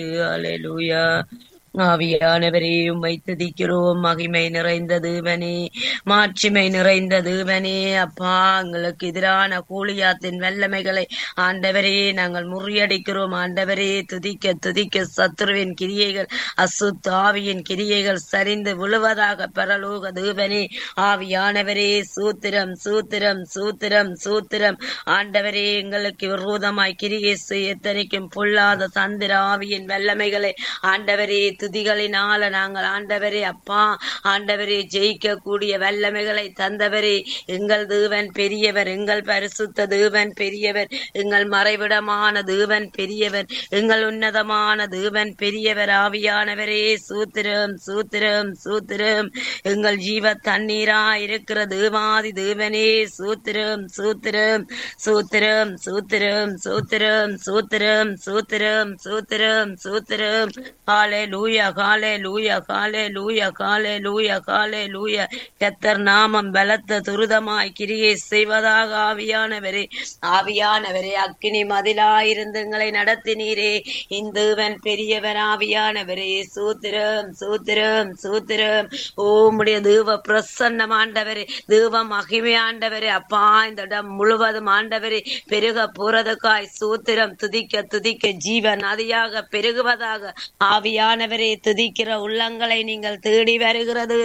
அல்லேலூயா ஆவியானவரே உம்மை துதிக்கிறோம் மகிமை நிறைந்த தேவனே மாட்சிமை நிறைந்த தேவனே அப்பா எங்களுக்கு எதிரான கூலியாத்தின் வல்லமைகளை ஆண்டவரே நாங்கள் முறியடிக்கிறோம் ஆண்டவரே துதிக்க துதிக்க சத்துருவின் கிரியைகள் அசுத்த ஆவியின் கிரியைகள் சரிந்து விழுவதாக பரலோக தேவனே ஆவியானவரே சூத்திரம் சூத்திரம் சூத்திரம் சூத்திரம் ஆண்டவரே எங்களுக்கு விரோதமாய் கிரியை செய்ய எத்தனைக்கும் பொல்லாத சந்திர ஆவியின் வல்லமைகளை ஆண்டவரே துதிகளினால நாங்கள் ஆண்டவரே அப்பா ஆண்டவரே ஜெயிக்க கூடிய வல்லமைகளை தந்தவரே எங்கள் தேவன் பெரியவர் எங்கள் பரிசுத்த தேவன் பெரியவர் எங்கள் மறைவிடமான தேவன் பெரியவர் எங்கள் உன்னதமான தேவன் பெரியவர் ஆவியானவரே சூத்திரம் சூத்திரம் சூத்திரம் எங்கள் ஜீவ தண்ணீரா இருக்கிற தேவாதி தேவனே சூத்திரம் சூத்திரம் சூத்திரம் சூத்திரம் சூத்திரம் சூத்திரம் சூத்திரம் சூத்திரம் சூத்திரம் காலே லூயா காலே லூயா காலே லூயா காலே லூயா காலே லூயா கத்தர் நாமம் பலத்த துரிதமாய் கிரியை செய்வதாக ஆவியானவரே ஆவியானவரே அக்கினி மதிலாயிருந்து எங்களை நடத்தினீரே இந்துவன் பெரியவர் ஆவியானவரே சூத்திரம் சூத்திரம் சூத்திரம் ஓமுடைய தேவ பிரசன்னம் ஆண்டவரே தேவ மகிமை ஆண்டவரே அப்பா இந்த இடம் முழுவதும் ஆண்டவரே பெருக போறதுக்காய் சூத்திரம் துதிக்க துதிக்க ஜீவன் நதியாக பெருகுவதாக ஆவியானவரே துதிக்கிற உள்ளங்களை நீங்கள் தேடி வருகிறது